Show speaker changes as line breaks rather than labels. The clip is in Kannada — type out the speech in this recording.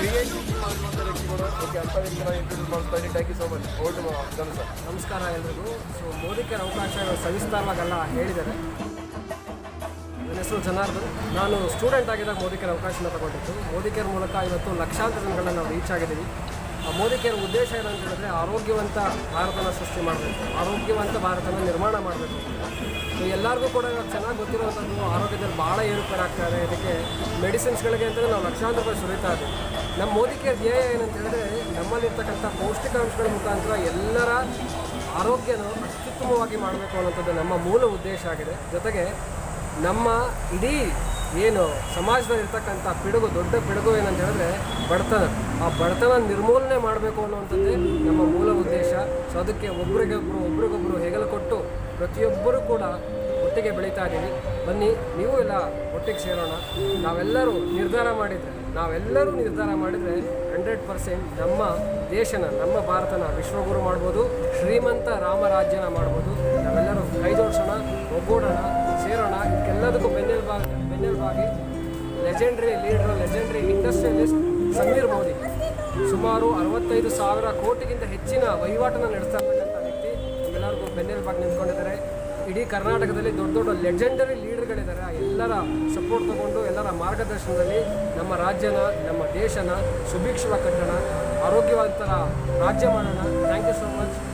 ಕ್ರಿಯೇಟಿವಿಟಿ ಮಾಡಿರುವಂಥ ವ್ಯಕ್ತಿಗಳು ಓಕೆ ಅಂಥ ವ್ಯಕ್ತಿನ ಇಂಟ್ರೊಡ್ಯೂಸ್ ಮಾಡ್ತಾ ಇದ್ದೀನಿ thank you so much old gun sir
ನಮಸ್ಕಾರ ಎಲ್ರಿಗೂ ಸೊ ಮೋದಿಕರ ಅವಕಾಶ ಸವಿಸ್ತಾರವಾಗೆಲ್ಲ ಹೇಳಿದ್ದಾರೆ ನನ್ನ ಹೆಸರು ಜನಾರ್ದನ್ ನಾನು ಸ್ಟೂಡೆಂಟ್ ಆಗಿದ್ದಾಗ ಮೋದಿಕರ ಅವಕಾಶನ ತಗೊಂಡಿದ್ದು ಮೋದಿಕೇರ್ ಮೂಲಕ ಇವತ್ತು ಲಕ್ಷಾಂತರ ಜನಗಳನ್ನ ನಾವು ರೀಚ್ ಆಗಿದ್ದೀವಿ ಆ ಮೋದಿಕೇರ್ ಉದ್ದೇಶ ಏನಂತ ಹೇಳಿದ್ರೆ ಆರೋಗ್ಯವಂತ ಭಾರತನ ಸೃಷ್ಟಿ ಮಾಡಬೇಕು ಆರೋಗ್ಯವಂತ ಭಾರತನ ನಿರ್ಮಾಣ ಮಾಡಬೇಕು ಸೊ ಎಲ್ಲರಿಗೂ ಕೂಡ ಇವಾಗ ಚೆನ್ನಾಗಿ ಗೊತ್ತಿರುವಂಥದ್ದು ಆರೋಗ್ಯದಲ್ಲಿ ಭಾಳ ಏರುಪೇರಾಗ್ತಾ ಇದೆ ಇದಕ್ಕೆ ಮೆಡಿಸಿನ್ಸ್ಗಳಿಗೆ ಅಂತಲೇ ನಾವು ಲಕ್ಷಾಂತರ ರೂಪಾಯಿ ಸುರಿತಾ ಇದ್ದೀವಿ ನಮ್ಮ ಮೋದಿಕೇರ್ ಧ್ಯೇಯ ಏನಂತ ಹೇಳಿದ್ರೆ ನಮ್ಮಲ್ಲಿರ್ತಕ್ಕಂಥ ಪೌಷ್ಟಿಕಾಂಶಗಳ ಮುಖಾಂತರ ಎಲ್ಲರ ಆರೋಗ್ಯನ ಅತ್ಯುತ್ತಮವಾಗಿ ಮಾಡಬೇಕು ಅನ್ನೋಂಥದ್ದು ನಮ್ಮ ಮೂಲ ಉದ್ದೇಶ ಆಗಿದೆ ಜೊತೆಗೆ ನಮ್ಮ ಇಡೀ ಏನು ಸಮಾಜದಲ್ಲಿ ಇರ್ತಕ್ಕಂಥ ಪಿಡುಗು ದೊಡ್ಡ ಪಿಡುಗು ಏನಂತ ಹೇಳಿದ್ರೆ ಬಡತನ ಆ ಬಡತನ ನಿರ್ಮೂಲನೆ ಮಾಡಬೇಕು ಅನ್ನುವಂಥದ್ದೇ ನಮ್ಮ ಮೂಲ ಉದ್ದೇಶ ಸೊ ಅದಕ್ಕೆ ಒಬ್ರಿಗೊಬ್ರು ಒಬ್ರಿಗೊಬ್ರು ಹೆಗಲು ಕೊಟ್ಟು ಪ್ರತಿಯೊಬ್ಬರೂ ಕೂಡ ಒಟ್ಟಿಗೆ ಬೆಳೀತಾ ಇದ್ದೀವಿ ಬನ್ನಿ ನೀವು ಎಲ್ಲ ಒಟ್ಟಿಗೆ ಸೇರೋಣ ನಾವೆಲ್ಲರೂ ನಿರ್ಧಾರ ಮಾಡಿದರೆ ನಾವೆಲ್ಲರೂ ನಿರ್ಧಾರ ಮಾಡಿದರೆ ಹಂಡ್ರೆಡ್ ಪರ್ಸೆಂಟ್ ನಮ್ಮ ದೇಶನ ನಮ್ಮ ಭಾರತನ ವಿಶ್ವಗುರು ಮಾಡ್ಬೋದು ಶ್ರೀಮಂತ ರಾಮರಾಜ್ಯನ ಮಾಡ್ಬೋದು ನಾವೆಲ್ಲರೂ ಕೈ ಜೋಡಿಸೋಣ ಒಗ್ಗೂಡೋಣ ಸೇರೋಣ ಇದಕ್ಕೆಲ್ಲದಕ್ಕೂ ಬೆನ್ನೆಲುಬಾಗಿ ಬೆನ್ನೆಲುಬಾಗಿ legendary leader legendary industrialist Sameer Modi ಸುಮಾರು ಅರವತ್ತೈದು ಸಾವಿರ ಕೋಟಿಗಿಂತ ಹೆಚ್ಚಿನ ವಹಿವಾಟನ್ನು ನಡೆಸ್ತಾ ಇರ್ತಕ್ಕಂಥ ವ್ಯಕ್ತಿ ನಮ್ಮೆಲ್ಲರಿಗೂ ಬೆನ್ನೆಲುಬಾಗಿ ನಿಂತ್ಕೊಂಡಿದ್ದಾರೆ ಇಡೀ ಕರ್ನಾಟಕದಲ್ಲಿ ದೊಡ್ಡ ದೊಡ್ಡ ಲೆಜೆಂಡರಿ ಲೀಡರ್ಗಳಿದ್ದಾರೆ ಆ ಎಲ್ಲರ ಸಪೋರ್ಟ್ ತಗೊಂಡು ಎಲ್ಲರ ಮಾರ್ಗದರ್ಶನದಲ್ಲಿ ನಮ್ಮ ರಾಜ್ಯನ ನಮ್ಮ ದೇಶನ ಸುಭಿಕ್ಷವಾಗಿ ಕಟ್ಟೋಣ ಆರೋಗ್ಯವಂತರ ರಾಜ್ಯ ಮಾಡೋಣ ಥ್ಯಾಂಕ್ ಯು ಸೋ ಮಚ್